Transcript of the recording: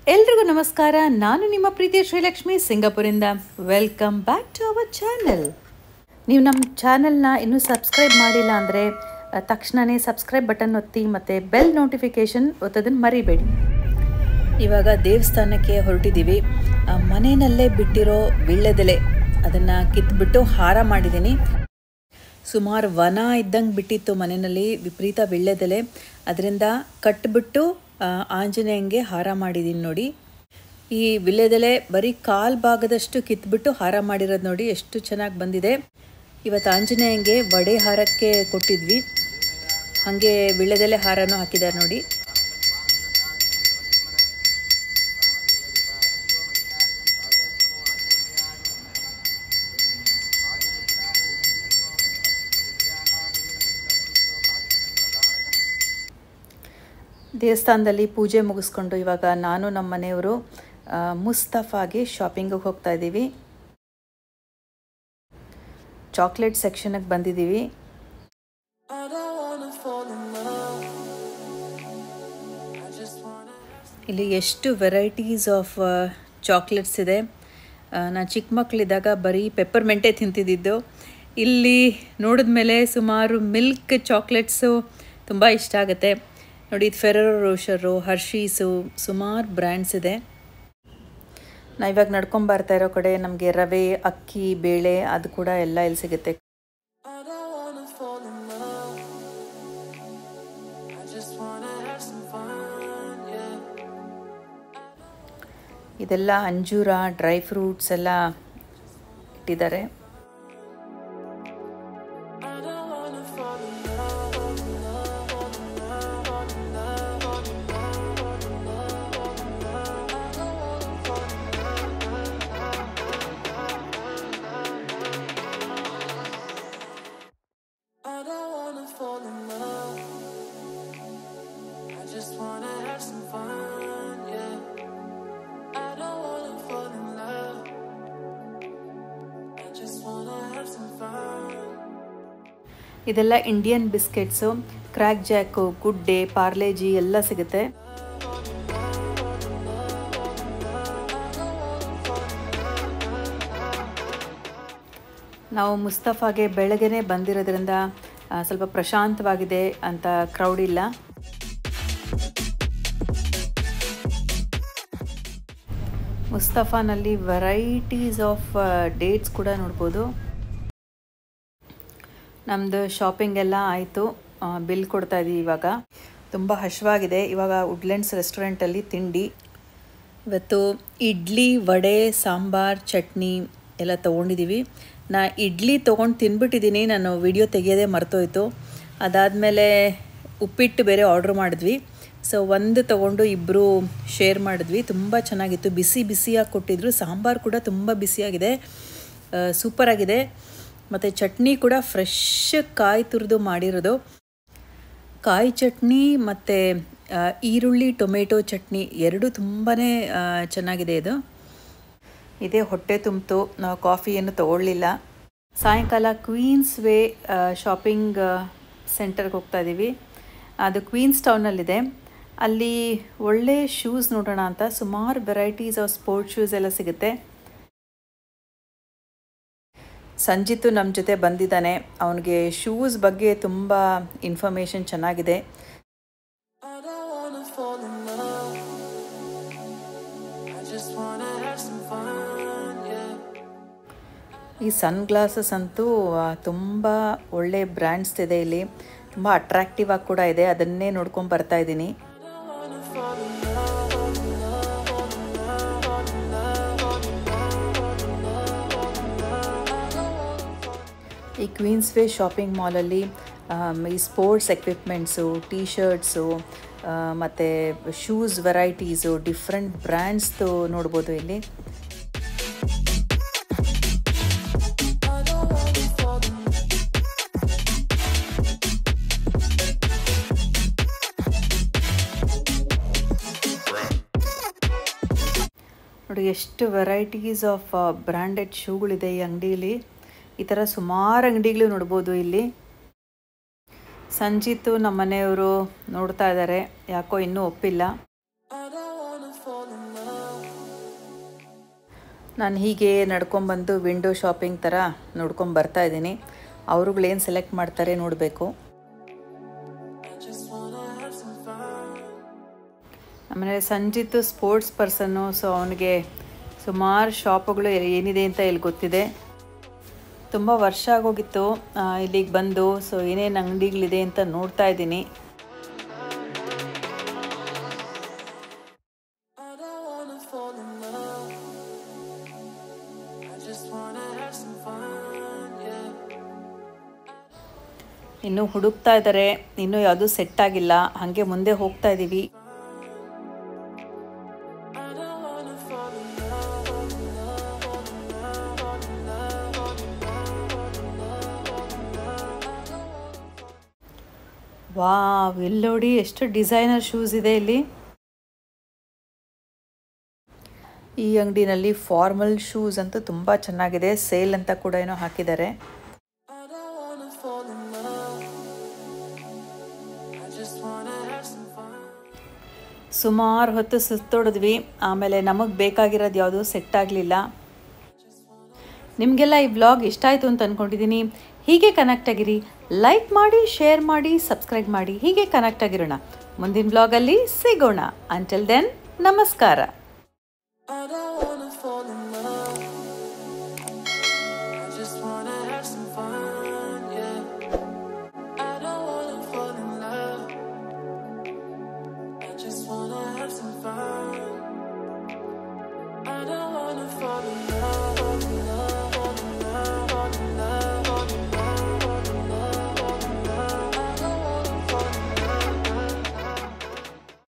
ಎಲ್ರಿಗೂ ನಮಸ್ಕಾರ ನಾನು ನಿಮ್ಮ ಪ್ರೀತಿಯ ಶ್ರೀಲಕ್ಷ್ಮಿ ಸಿಂಗಾಪುರಿಂದ welcome back to our channel ನೀವು ನಮ್ಮ ಚಾನೆಲ್ನ ಇನ್ನೂ ಸಬ್ಸ್ಕ್ರೈಬ್ ಮಾಡಿಲ್ಲ ಅಂದರೆ ತಕ್ಷಣವೇ ಸಬ್ಸ್ಕ್ರೈಬ್ ಬಟನ್ ಒತ್ತಿ ಮತ್ತು ಬೆಲ್ ನೋಟಿಫಿಕೇಷನ್ ಒತ್ತೋದನ್ನು ಮರಿಬೇಡಿ ಇವಾಗ ದೇವಸ್ಥಾನಕ್ಕೆ ಹೊರಟಿದ್ದೀವಿ ಆ, ಮನೆಯಲ್ಲೇ ಬಿಟ್ಟಿರೋ ವೀಳ್ಯದೆಲೆ ಅದನ್ನು ಕಿತ್ಬಿಟ್ಟು ಹಾರ ಮಾಡಿದ್ದೀನಿ ಸುಮಾರು ವನ ಇದ್ದಂಗೆ ಬಿಟ್ಟಿತ್ತು ಮನೆಯಲ್ಲಿ ವಿಪರೀತ ವೀಳ್ಯದೆಲೆ ಅದರಿಂದ ಕಟ್ಬಿಟ್ಟು ಆ, ಆಂಜನೇಯಂಗೆ ಹಾರ ಮಾಡಿದ್ದೀನಿ ನೋಡಿ ಈ ವಿಳ್ಯದೆಲೆ ಬರೀ ಕಾಲು ಭಾಗದಷ್ಟು ಕಿತ್ಬಿಟ್ಟು ಹಾರ ಮಾಡಿರೋದು ನೋಡಿ ಎಷ್ಟು ಚೆನ್ನಾಗಿ ಬಂದಿದೆ ಇವತ್ತು ಆಂಜನೇಯಂಗೆ ವಡೆ ಹಾರಕ್ಕೆ ಕೊಟ್ಟಿದ್ವಿ ಹಾಗೆ ವಿಳ್ಯದೆಲೆ ಹಾರನೂ ಹಾಕಿದ್ದಾರೆ ನೋಡಿ ದೇವಸ್ಥಾನದಲ್ಲಿ ಪೂಜೆ ಮುಗಿಸ್ಕೊಂಡು ಇವಾಗ ನಾನು ನಮ್ಮ ಮನೆಯವರು ಆ, ಮುಸ್ತಫಾಗೆ ಶಾಪಿಂಗಿಗೆ ಹೋಗ್ತಾ ಇದ್ದೀವಿ ಚಾಕ್ಲೇಟ್ ಸೆಕ್ಷನ್ಗೆ ಬಂದಿದ್ದೀವಿ ಇಲ್ಲಿ ಎಷ್ಟು ವೆರೈಟೀಸ್ ಆಫ್ ಚಾಕ್ಲೇಟ್ಸ್ ಇದೆ ನಾನು ಚಿಕ್ಕ ಮಕ್ಕಳಿದ್ದಾಗ ಬರೀ ಪೆಪ್ಪರ್ಮೆಂಟೇ ತಿಂತಿದ್ದಿದ್ದು ಇಲ್ಲಿ ನೋಡಿದ ಮೇಲೆ ಸುಮಾರು ಮಿಲ್ಕ್ ಚಾಕ್ಲೇಟ್ಸು ತುಂಬ ಇಷ್ಟ ಆಗುತ್ತೆ ನೋಡಿ ಇದು ಫೆರರೋ ರೋಷರು ಹರ್ಷೀಸು ಸುಮಾರು ಬ್ರ್ಯಾಂಡ್ಸ್ ಇದೆ ನಾವು ಇವಾಗ ನಡ್ಕೊಂಡು ಬರ್ತಾ ಇರೋ ಕಡೆ ನಮಗೆ ರವೆ ಅಕ್ಕಿ ಬೇಳೆ ಅದು ಕೂಡ ಎಲ್ಲ ಇಲ್ಲಿ ಸಿಗುತ್ತೆ ಇದೆಲ್ಲ ಅಂಜೂರ ಡ್ರೈ ಫ್ರೂಟ್ಸ್ ಎಲ್ಲ ಇಟ್ಟಿದ್ದಾರೆ I don't wanna fall in love. I just wanna have some fun, yeah. I don't wanna fall in love. I just wanna have some fun. ಇದೆಲ್ಲ Indian biscuits crack jack good day Parle G ಎಲ್ಲ ಸಿಗುತ್ತೆ ನಾವು ಮುಸ್ತಫಾಗೆ ಬೆಳಗ್ಗೆನೇ ಬಂದಿರೋದ್ರಿಂದ ಆ, ಸ್ವಲ್ಪ ಪ್ರಶಾಂತವಾಗಿದೆ ಅಂತ crowd ಇಲ್ಲ ಮುಸ್ತಫಾನಲ್ಲಿ ವೆರೈಟೀಸ್ ಆಫ್ ಡೇಟ್ಸ್ ಕೂಡ ನೋಡ್ಬೋದು ನಮ್ಮದು ಶಾಪಿಂಗ್ ಎಲ್ಲ ಆಯಿತು ಬಿಲ್ ಕೊಡ್ತಾ ಇದ್ದೀವಿ ಇವಾಗ ತುಂಬ ಹಶ್ವಾಗಿದೆ ಇವಾಗ ವುಡ್ಲೆಂಡ್ಸ್ ರೆಸ್ಟೋರೆಂಟಲ್ಲಿ ತಿಂಡಿ ಇವತ್ತು ಇಡ್ಲಿ ವಡೆ ಸಾಂಬಾರ್ ಚಟ್ನಿ ಎಲ್ಲ ತೊಗೊಂಡಿದ್ದೀವಿ ನಾ ಇಡ್ಲಿ ತೊಗೊಂಡು ತಿನ್ಬಿಟ್ಟಿದ್ದೀನಿ ನಾನು ವಿಡಿಯೋ ತೆಗೆಯೋದೇ ಮರ್ತೋಯ್ತು ಅದಾದಮೇಲೆ ಉಪ್ಪಿಟ್ಟು ಬೇರೆ ಆರ್ಡ್ರ್ ಮಾಡಿದ್ವಿ ಸೊ ಒಂದು ತೊಗೊಂಡು ಇಬ್ಬರು ಶೇರ್ ಮಾಡಿದ್ವಿ ತುಂಬ ಚೆನ್ನಾಗಿತ್ತು ಬಿಸಿ ಬಿಸಿಯಾಗಿ ಕೊಟ್ಟಿದ್ರು ಸಾಂಬಾರು ಕೂಡ ತುಂಬ ಬಿಸಿಯಾಗಿದೆ ಸೂಪರಾಗಿದೆ ಮತ್ತು ಚಟ್ನಿ ಕೂಡ ಫ್ರೆಶ್ ಕಾಯಿ ತುರಿದು ಮಾಡಿರೋದು ಕಾಯಿ ಚಟ್ನಿ ಮತ್ತು ಈರುಳ್ಳಿ ಟೊಮೆಟೊ ಚಟ್ನಿ ಎರಡು ತುಂಬಾ ಚೆನ್ನಾಗಿದೆ ಇದು ಇದೇ ಹೊಟ್ಟೆ ತುಂಬಿತು ನಾವು ಕಾಫಿ ಏನು ತಗೊಳ್ಳಿಲ್ಲ ಸಾಯಂಕಾಲ ಕ್ವೀನ್ಸ್ ವೇ ಶಾಪಿಂಗ್ ಸೆಂಟರ್ಗೆ ಹೋಗ್ತಾ ಇದ್ದೀವಿ ಅದು ಕ್ವೀನ್ಸ್ ಟೌನಲ್ಲಿದೆ ಅಲ್ಲಿ ಒಳ್ಳೆ ಶೂಸ್ ನೋಡೋಣ ಅಂತ ಸುಮಾರು ವೆರೈಟೀಸ್ ಆಫ್ ಸ್ಪೋರ್ಟ್ಸ್ ಶೂಸ್ ಎಲ್ಲ ಸಿಗುತ್ತೆ ಸಂಜಿತು ನಮ್ಮ ಜೊತೆ ಬಂದಿದ್ದಾನೆ ಅವನಿಗೆ ಶೂಸ್ ಬಗ್ಗೆ ತುಂಬ ಇನ್ಫಾರ್ಮೇಷನ್ ಚೆನ್ನಾಗಿದೆ I don't wanna fall in love. I just wanna have some fun, yeah. ಈ ಸನ್ ಗ್ಲಾಸಸ್ ಅಂತೂ ತುಂಬ ಒಳ್ಳೆ ಬ್ರ್ಯಾಂಡ್ಸ್ ಇದೆ ಇಲ್ಲಿ ತುಂಬ ಅಟ್ರಾಕ್ಟಿವ್ ಆಗಿ ಕೂಡ ಇದೆ ಅದನ್ನೇ ನೋಡ್ಕೊಂಡು ಬರ್ತಾ ಇದ್ದೀನಿ I don't wanna fall in love, in love, in love, in love, in love, in love, in love. I don't wanna fall ಈ ಕ್ವೀನ್ಸ್ ವೇ ಶಾಪಿಂಗ್ ಮಾಲಲ್ಲಿ ಈ ಸ್ಪೋರ್ಟ್ಸ್ ಎಕ್ವಿಪ್ಮೆಂಟ್ಸು ಟೀ ಶರ್ಟ್ಸು ಮತ್ತು ಶೂಸ್ ವೆರೈಟೀಸು ಡಿಫ್ರೆಂಟ್ ಬ್ರ್ಯಾಂಡ್ಸ್ದು ನೋಡ್ಬೋದು ಇಲ್ಲಿ I don't wanna fall in ನೋಡಿ ಎಷ್ಟು varieties of branded ಶೂಗಳಿದೆ ಈ ಅಂಗಡಿಯಲ್ಲಿ ಈ ಥರ ಸುಮಾರು ಅಂಗಡಿಗಳು ನೋಡ್ಬೋದು ಇಲ್ಲಿ ಸಂಜಿತು ನಮ್ಮ ಮನೆಯವರು ನೋಡ್ತಾ ಇದ್ದಾರೆ ಯಾಕೋ ಇನ್ನೂ ಒಪ್ಪಿಲ್ಲ I don't wanna fall in love. ನಾನು ಹೀಗೆ ನಡ್ಕೊಂಬಂದು ವಿಂಡೋ ಶಾಪಿಂಗ್ ಥರ ನೋಡ್ಕೊಂಡು ಬರ್ತಾ ಇದ್ದೀನಿ ಅವ್ರುಗಳೇನು ಸೆಲೆಕ್ಟ್ ಮಾಡ್ತಾರೆ ನೋಡಬೇಕು I just wanna have some fun. ಆಮೇಲೆ ಸಂಜಿತ್ ಸ್ಪೋರ್ಟ್ಸ್ ಪರ್ಸನ್ನು ಸೊ ಅವನಿಗೆ ಸುಮಾರು ಶಾಪುಗಳು ಏನಿದೆ ಅಂತ ಇಲ್ಲಿ ಗೊತ್ತಿದೆ ತುಂಬ ವರ್ಷ ಆಗೋಗಿತ್ತು ಆ, ಇಲ್ಲಿಗೆ ಬಂದು ಸೊ ಏನೇನು ಅಂಗಡಿಗಳಿದೆ ಅಂತ ನೋಡ್ತಾ ಇದ್ದೀನಿ I don't wanna fall in love. I just wanna have some fun, yeah. ಇನ್ನೂ ಹುಡುಕ್ತಾ ಇದ್ದಾರೆ ಇನ್ನೂ ಯಾವುದೂ ಸೆಟ್ ಆಗಿಲ್ಲ ಹಾಗೆ ಮುಂದೆ ಹೋಗ್ತಾ ಇದ್ದೀವಿ I don't wanna fall in love, fall in love, fall in love, fall in love, fall in love, fall in love, fall in love. Wow ಇಲ್ಲಿ ನೋಡಿ ಎಷ್ಟು ಡಿಸೈನರ್ ಶೂಸ್ ಇದೆ ಇಲ್ಲಿ ಈ ಅಂಗಡಿನಲ್ಲಿ ಫಾರ್ಮಲ್ ಶೂಸ್ ಅಂತೂ ತುಂಬ ಚೆನ್ನಾಗಿದೆ ಸೇಲ್ ಅಂತ ಕೂಡ ಏನೋ ಹಾಕಿದ್ದಾರೆ I don't wanna fall in love. I just wanna have some fun. ಸುಮಾರು ಹೊತ್ತು ಸುತ್ತೋಡಿದ್ವಿ ಆಮೇಲೆ ನಮಗೆ ಬೇಕಾಗಿರೋದು ಯಾವುದೂ ಸೆಟ್ ಆಗಲಿಲ್ಲ ನಿಮಗೆಲ್ಲ ಈ ವ್ಲಾಗ್ ಇಷ್ಟ ಆಯಿತು ಅಂತ ಅಂದ್ಕೊಂಡಿದ್ದೀನಿ ಹೀಗೆ ಕನೆಕ್ಟ್ ಆಗಿರಿ ಲೈಕ್ ಮಾಡಿ ಶೇರ್ ಮಾಡಿ ಸಬ್ಸ್ಕ್ರೈಬ್ ಮಾಡಿ ಹೀಗೆ ಕನೆಕ್ಟ್ ಆಗಿರೋಣ ಮುಂದಿನ ವ್ಲಾಗಲ್ಲಿ ಸಿಗೋಣ ಅಂಟಿಲ್ ದೆನ್ ನಮಸ್ಕಾರ I don't wanna fall in love. I just wanna have some fun, yeah. I don't wanna fall in love. I just wanna have some fun. I don't wanna fall in love.